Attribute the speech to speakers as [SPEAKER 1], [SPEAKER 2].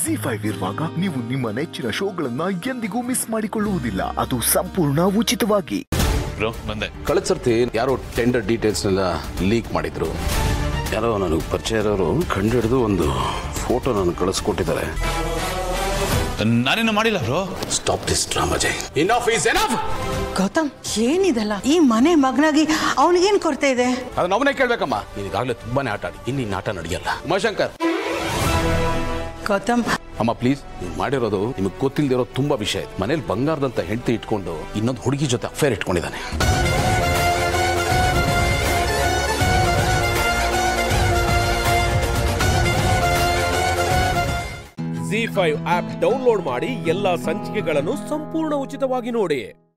[SPEAKER 1] G five ಇರುವಾಗ ನೀವು ನಿಮ್ಮ ನೆಚ್ಚಿನ ಶೋಗಳನ್ನ ಎಂದಿಗೂ ಮಿಸ್ ಮಾಡಿಕೊಳ್ಳುವುದಿಲ್ಲ ಅದು ಸಂಪೂರ್ಣ ಉಚಿತವಾಗಿ
[SPEAKER 2] ಬ್ರೋ ಬಂದೆ
[SPEAKER 3] ಕಳೆದ ಸರ್ತಿ ಯಾರೋ ಟೆಂಡರ್ ಡೀಟೇಲ್ಸ್ನೆಲ್ಲ ಲೀಕ್ ಮಾಡಿದ್ರು ಯಾರೋ ನನಗೆ ಪರಿಚಯ ಇರೋರು ಕಂಡುಹಿಡಿದು ಒಂದು ಫೋಟೋ ನಾನು ಕಳಿಸ್ಕೊಟ್ಟಿದ್ದಾರೆ
[SPEAKER 2] ನಾನೇನು ಮಾಡಿಲ್ಲ bro
[SPEAKER 3] stop this drama Jai enough is enough
[SPEAKER 4] Gautam ಏನಿದಲ್ಲ ಈ ಮನೆ ಮಗನಾಗಿ ಅವನಿಗೇನ್ ಕೊರತೆ ಇದೆ
[SPEAKER 3] ಅದನ್ನ ಅವನೇ ಕೇಳ್ಬೇಕಮ್ಮ ಈಗಾಗಲೇ ತುಂಬಾನೇ ಆಟ ಆಡಿ ಇನ್ನು ಇನ್ನು ಆಟ ನಡೆಯಲ್ಲ ಉಮಾಶಂಕರ್
[SPEAKER 4] ಗೌತಮ್
[SPEAKER 3] ಅಮ್ಮ ಪ್ಲೀಸ್ ನೀವು ಮಾಡಿರೋದು ನಿಮಗೆ ಗೊತ್ತಿಲ್ಲದಿರೋ ತುಂಬಾ ವಿಷಯ ಇದೆ ಮನೇಲಿ ಬಂಗಾರದಂತ ಹೆಂಡತಿ ಇಟ್ಕೊಂಡು ಇನ್ನೊಂದು ಹುಡುಗಿ ಜೊತೆ ಅಫೇರ್ ಇಟ್ಕೊಂಡಿದ್ದಾನೆ
[SPEAKER 5] ಜಿ ಫೈವ್ ಆಪ್ ಡೌನ್ಲೋಡ್ ಮಾಡಿ ಎಲ್ಲಾ ಸಂಚಿಕೆಗಳನ್ನು ಸಂಪೂರ್ಣ ಉಚಿತವಾಗಿ ನೋಡಿ